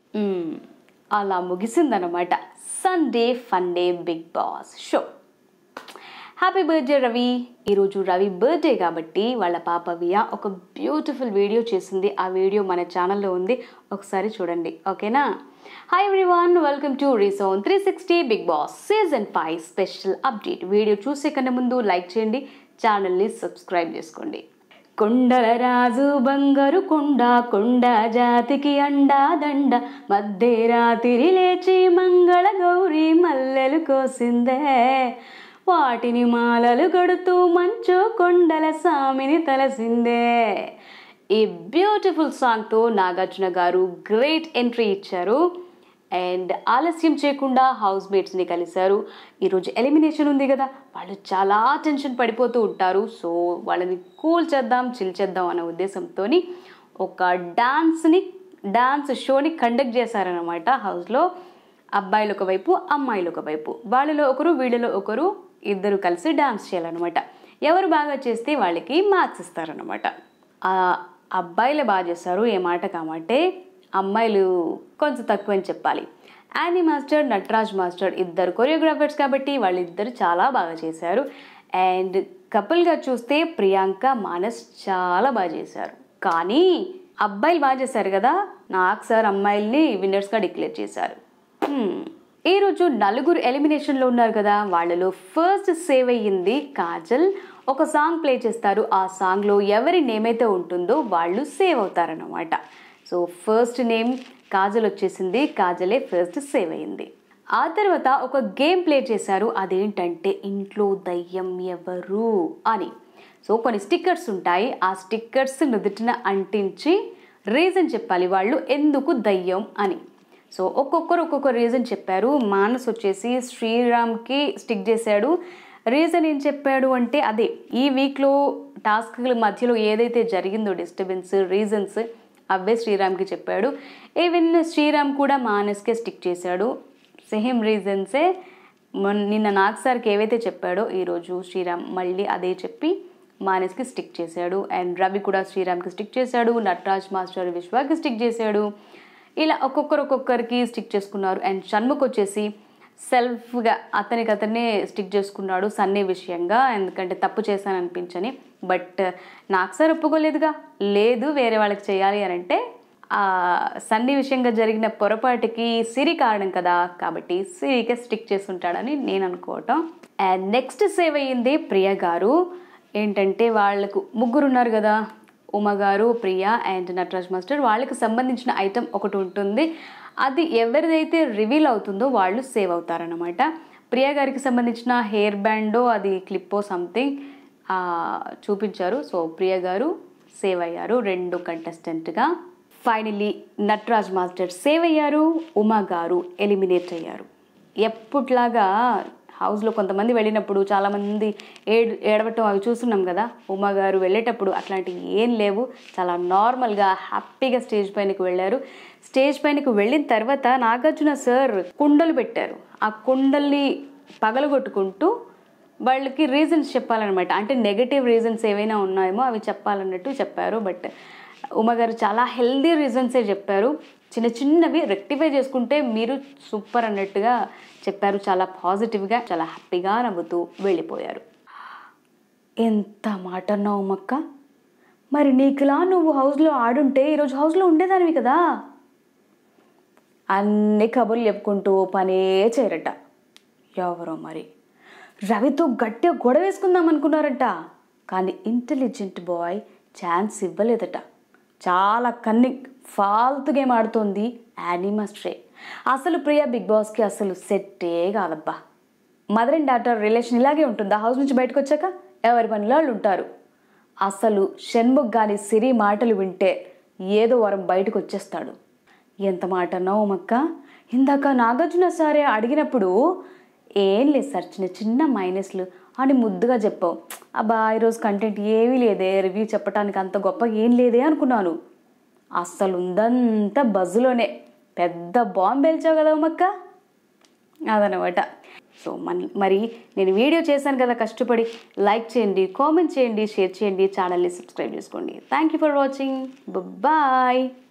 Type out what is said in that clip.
మ్మ్. అలా ముగిసిందనమాట Sunday funday Big Boss show happy birthday Ravi ఈరోజు రవి బర్త్డే కాబట్టి వాళ్ళ పాప వియా ఒక బ్యూటిఫుల్ వీడియో చేసింది ఆ వీడియో మన ఛానల్లో ఉంది ఒకసారి చూడండి ఓకేనా hi everyone welcome to reason three sixty Big Boss season five special update video చూసే కన్నా ముందు లైక్ చేయండి ఛానల్ని సబ్స్క్రైబ్ చేసుకోండి కొండల రాజు బంగారు కొండ కొండ జాతికి అండా దండ మధ్యరాత్రి లేచి మంగళ గౌరి మల్లెలు కోసిందే వాటిని మాలలు కడుతూ మంచు కొండల సామిని తలసిందే ఈ బ్యూటిఫుల్ సాంగ్తో నాగార్జున గారు గ్రేట్ ఎంట్రీ ఇచ్చారు అండ్ ఆలస్యం చేయకుండా హౌస్ మేట్స్ని కలిశారు ఈరోజు ఎలిమినేషన్ ఉంది కదా వాళ్ళు చాలా టెన్షన్ పడిపోతూ ఉంటారు సో వాళ్ళని కూల్ చేద్దాం చిల్ చేద్దాం అనే ఉద్దేశంతో ఒక డాన్స్ని డాన్స్ షోని కండక్ట్ చేశారనమాట హౌస్లో అబ్బాయిలు ఒకవైపు అమ్మాయిలు ఒకవైపు వాళ్ళలో ఒకరు వీళ్ళలో ఒకరు ఇద్దరు కలిసి డాన్స్ చేయాలన్నమాట ఎవరు బాగా చేస్తే వాళ్ళకి మార్క్స్ ఇస్తారనమాట ఆ అబ్బాయిలే బాగా చేస్తారు ఏ మాట కామంటే అమ్మాయిలు కొంచెం తక్కువ అని చెప్పాలి యానీ మాస్టర్ నటరాజ్ మాస్టర్ ఇద్దరు కొరియోగ్రాఫర్స్ కాబట్టి వాళ్ళిద్దరు చాలా బాగా చేశారు అండ్ కపుల్గా చూస్తే ప్రియాంక మానస్ చాలా బాగా చేశారు కానీ అబ్బాయిలు బాగా చేశారు కదా నాకు సార్ అమ్మాయిల్ని విన్నర్స్గా డిక్లేర్ చేశారు హ్మ్. ఈరోజు నలుగురు ఎలిమినేషన్లో ఉన్నారు కదా వాళ్ళలో ఫస్ట్ సేవ్ అయ్యింది కాజల్ ఒక సాంగ్ ప్లే చేస్తారు ఆ సాంగ్లో ఎవరి నేమ్ అయితే ఉంటుందో వాళ్ళు సేవ్ అవుతారన్నమాట సో ఫస్ట్ నేమ్ కాజల్ వచ్చేసింది కాజలే ఫస్ట్ సేవ్ అయ్యింది ఆ తర్వాత ఒక గేమ్ ప్లే చేశారు అదేంటంటే ఇంట్లో దయ్యం ఎవరు అని సో కొన్ని స్టిక్కర్స్ ఉంటాయి ఆ స్టిక్కర్స్ నుదుటిన అంటించి రీజన్ చెప్పాలి వాళ్ళు ఎందుకు దయ్యం అని సో ఒక్కొక్కరు ఒక్కొక్క రీజన్ చెప్పారు మానస్ వచ్చేసి శ్రీరామ్కి స్టిక్ చేశాడు రీజన్ ఏం చెప్పాడు అంటే అదే ఈ వీక్లో టాస్క్ల మధ్యలో ఏదైతే జరిగిందో డిస్టర్బెన్స్ రీజన్స్ అవే శ్రీరామ్కి చెప్పాడు ఈవెన్ శ్రీరామ్ కూడా మానస్కే స్టిక్ చేశాడు సేమ్ రీజన్సే మొన్న నిన్న నాగ్ సార్కి ఏవైతే చెప్పాడో ఈరోజు శ్రీరామ్ మళ్ళీ అదే చెప్పి మానస్కి స్టిక్ చేశాడు అండ్ రవి కూడా శ్రీరామ్కి స్టిక్ చేశాడు నటరాజ్ మాస్టర్ విశ్వాకి స్టిక్ చేశాడు ఇలా ఒక్కొక్కరు ఒక్కొక్కరికి స్టిక్ చేసుకున్నారు అండ్ షణ్ముఖ్ వచ్చేసి సెల్ఫ్గా అతనికి అతనే స్టిక్ చేసుకున్నాడు సన్నీ విషయంగా ఎందుకంటే తప్పు చేశాను అనిపించని బట్ నాకు సార్ ఒప్పుకోలేదుగా లేదు వేరే వాళ్ళకి చేయాలి అని అంటే ఆ సన్నీ విషయంగా జరిగిన పొరపాటుకి సిరి కారణం కదా కాబట్టి సిరికే స్టిక్ చేసి ఉంటాడని నేను అనుకోవటం అండ్ నెక్స్ట్ సేవ్ అయ్యింది ప్రియ గారు ఏంటంటే వాళ్ళకు ముగ్గురు ఉన్నారు కదా ఉమ గారు ప్రియ అండ్ నటరాజ్ మాస్టర్ వాళ్ళకి సంబంధించిన ఐటెం ఒకటి ఉంటుంది అది ఎవరిదైతే రివీల్ అవుతుందో వాళ్ళు సేవ్ అవుతారనమాట ప్రియ గారికి సంబంధించిన హెయిర్ బ్యాండో అది క్లిప్పో సంథింగ్ చూపించారు సో ప్రియ గారు సేవ్ అయ్యారు రెండు కంటెస్టెంట్గా ఫైనలీ నటరాజ్ మాస్టర్ సేవ్ అయ్యారు ఉమా గారు ఎలిమినేట్ అయ్యారు ఎప్పట్లాగా హౌస్లో కొంతమంది వెళ్ళినప్పుడు చాలామంది ఏడ్ ఏడవటం అవి చూస్తున్నాం కదా ఉమా గారు వెళ్ళేటప్పుడు అట్లాంటివి ఏం లేవు చాలా నార్మల్గా హ్యాపీగా స్టేజ్ పైనకి వెళ్ళారు స్టేజ్ పైనకి వెళ్ళిన తర్వాత నాగార్జున సార్ కుండలు పెట్టారు ఆ కుండల్ని పగలగొట్టుకుంటూ వాళ్ళకి రీజన్స్ చెప్పాలన్నమాట అంటే నెగటివ్ రీజన్స్ ఏవైనా ఉన్నాయేమో అవి చెప్పాలన్నట్టు చెప్పారు బట్ ఉమ గారు చాలా హెల్దీ రీజన్సే చెప్పారు చిన్న చిన్నవి రెక్టిఫై చేసుకుంటే మీరు సూపర్ అన్నట్టుగా చెప్పారు చాలా పాజిటివ్గా చాలా హ్యాపీగా నవ్వుతూ వెళ్ళిపోయారు ఎంత మాట అన్నావు మక్క మరి నీకులా నువ్వు హౌస్లో ఆడుంటే ఈరోజు హౌస్లో ఉండేదానివి కదా అన్ని కబుర్లు చెప్పుకుంటూ పనే చేయరట ఎవరో మరి రవితో గట్టిగా గొడవ వేసుకుందాం అనుకున్నారట కానీ ఇంటెలిజెంట్ బాయ్ ఛాన్స్ ఇవ్వలేదట చాలా కన్ని ఫాల్తు గేమ్ ఆడుతోంది యానిమాస్ట్రే అసలు ప్రియా బిగ్ బాస్కి అసలు సెట్టే కాదబ్బా మదర్ అండ్ డాటర్ రిలేషన్ ఇలాగే ఉంటుందా హౌస్ నుంచి బయటకు వచ్చాక ఎవరి పనిలో వాళ్ళు ఉంటారు అసలు షణ్ముఖ్ గాని సిరి మాటలు వింటే ఏదో వరం బయటకు వచ్చేస్తాడు ఎంత మాట అన్నావు మక్క ఇందాక నాగార్జున సారే అడిగినప్పుడు ఏం లేదు సార్ చిన్న చిన్న మైనస్లు అని ముద్దుగా చెప్పావు అబ్బా ఈరోజు కంటెంట్ ఏమీ లేదే రివ్యూ చెప్పడానికి అంత గొప్ప ఏం లేదే అనుకున్నాను అస్సలు ఉందంతా బజ్జులోనే పెద్ద బాంబు పేల్చావు కదా మక్క అదనమాట సో మన మరి నేను వీడియో చేశాను కదా కష్టపడి లైక్ చేయండి కామెంట్ చేయండి షేర్ చేయండి ఛానల్ని సబ్స్క్రైబ్ చేసుకోండి thank you for watching bye